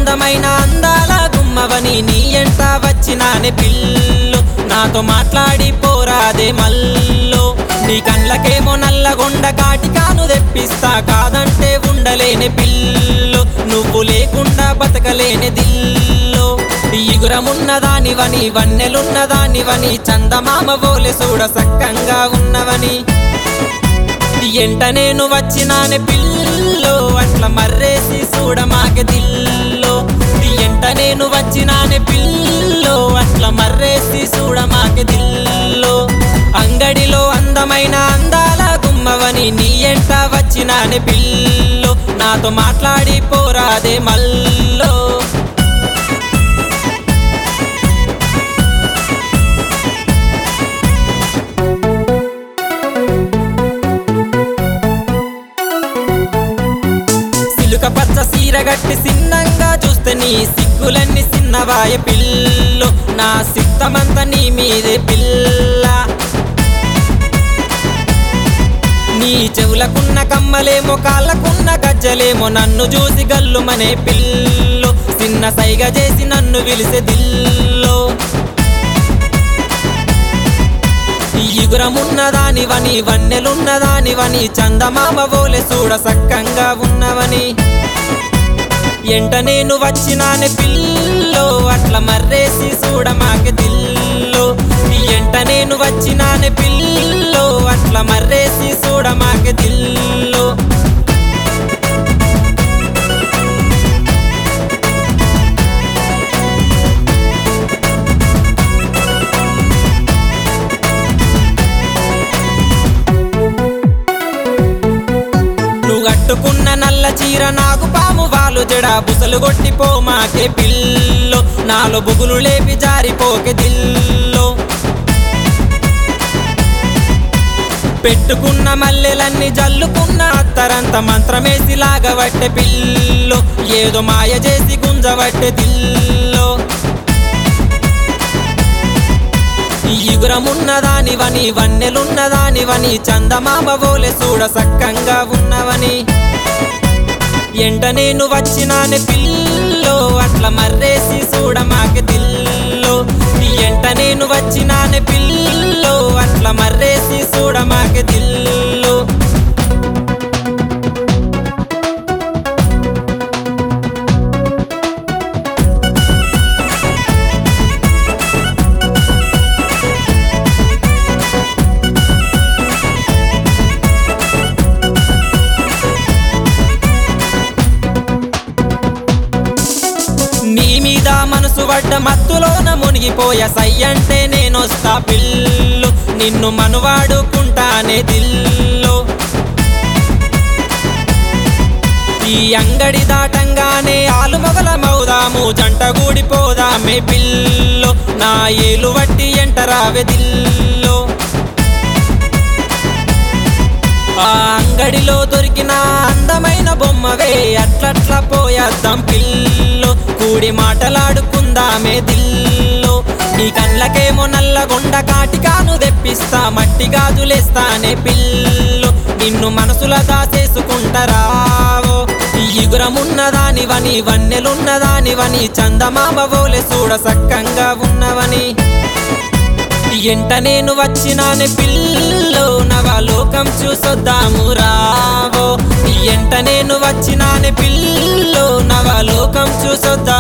అందమైన అందాల గుమ్మవని నీ ఎంట వచ్చినానే పిల్లు నాతో మాట్లాడి పోరాదే మల్లో నీ కండ్లకేమో నల్లగొండ కాటికాను తెప్పిస్తా కాదంటే ఉండలేని పిల్లు నువ్వు లేకుండా బతకలేని దిల్లో ఇగురమున్నదానివని వన్నెలున్నదానివని చందమామ బోలె చూడ సక్కంగా ఉన్నవని ఎంట నేను వచ్చినానే పిల్లో అట్లా మర్రేసి చూడమాకే దిల్లో ఎంట నేను వచ్చినానే పిల్లో అట్లా మర్రేసి చూడమాకే దిల్లో అంగడిలో అందమైన అందాల గుమ్మవని నీ ఎంట వచ్చినానే పిల్లో నాతో మాట్లాడి పోరాదే మల్లో సిలుక పచ్చ సీరగట్టి సిన్నంగా చూస్తే నీ సిగ్గులన్నీ సిన్నవాయ పిల్లు నా సిద్ధమంతా నీ మీదే పిల్ల నీ చెవులకున్న కమ్మలేమో కాళ్ళకున్న గజ్జలేమో నన్ను చూసి గల్లుమనే పిల్లు చిన్న సైగ చేసి నన్ను విలిసే దిల్లో ఇగురమున్నదానివని వన్నెలున్నదానివని చందమామ బోలె చూడ సక్కంగా ఉన్నవని ఎంట నేను వచ్చినానే పిల్లో అట్లా మర్రేసి చూడమాకే దిల్లో ఎంట నేను వచ్చినానే పిల్లో అట్లా మర్రేసి చూడమాకే దిల్లో నువ్వు కట్టుకున్న నల్ల చీర నాకు పాము వాలు జడ బుసలు కొట్టిపో మాకే పిల్లో నాలో బుగులు లేపి జారిపోకే దిల్లో పెట్టుకున్న మల్లెలన్నీ జల్లుకున్న అత్తరంత మంత్రమేసి లాగబట్టే పిల్లో ఏదో మాయ చేసి గుంజబట్టే దిల్లో ఇగురమున్నదానివని వన్నెలున్నదానివని చందమామ బోలె చూడ సక్కంగా ఉన్నవని ఎంట నేను వచ్చినానే పిల్లో అట్లా మర్రేసి చూడమాకే దిల్లో ఎంట నేను వచ్చినానే పిల్లో అట్లా మర్రేసి చూడమాకే దిల్లో నీ మీద మనసు పడ్డ మత్తులోన మునిగిపోయా సై అంటే నేనొస్తా పిల్లు నిన్ను మనువాడుకుంటానే దిల్లో ఈ అంగడి దాటంగానే ఆలుమొగల మౌదాము జంట గూడిపోదామే పిల్లో నా ఏలు వట్టి ఎంటరావే దిల్లో ఆ అంగడిలో దొరికిన అందమైన బొమ్మవే అట్లట్లా పోయేద్దాం పిల్లో కూడి మాటలాడుకుందామే దిల్లో నీ కళ్ళకేమో నల్లగొండ కాటికాను తెప్పిస్తా మట్టి గాజులేస్తానే పిల్లో నిన్ను మనసుల దాచేసుకుంటరావో ఇగురమున్నదానివని వన్నెలున్నదానివని చందమామ బోలె చూడ సక్కంగా ఉన్నవని ఎంట నేను వచ్చినానే పిల్లో నవలోకం చూసొద్దాము రావో ఎంట నేను వచ్చినానే పిల్లో నవలోకం చూసొద్దాము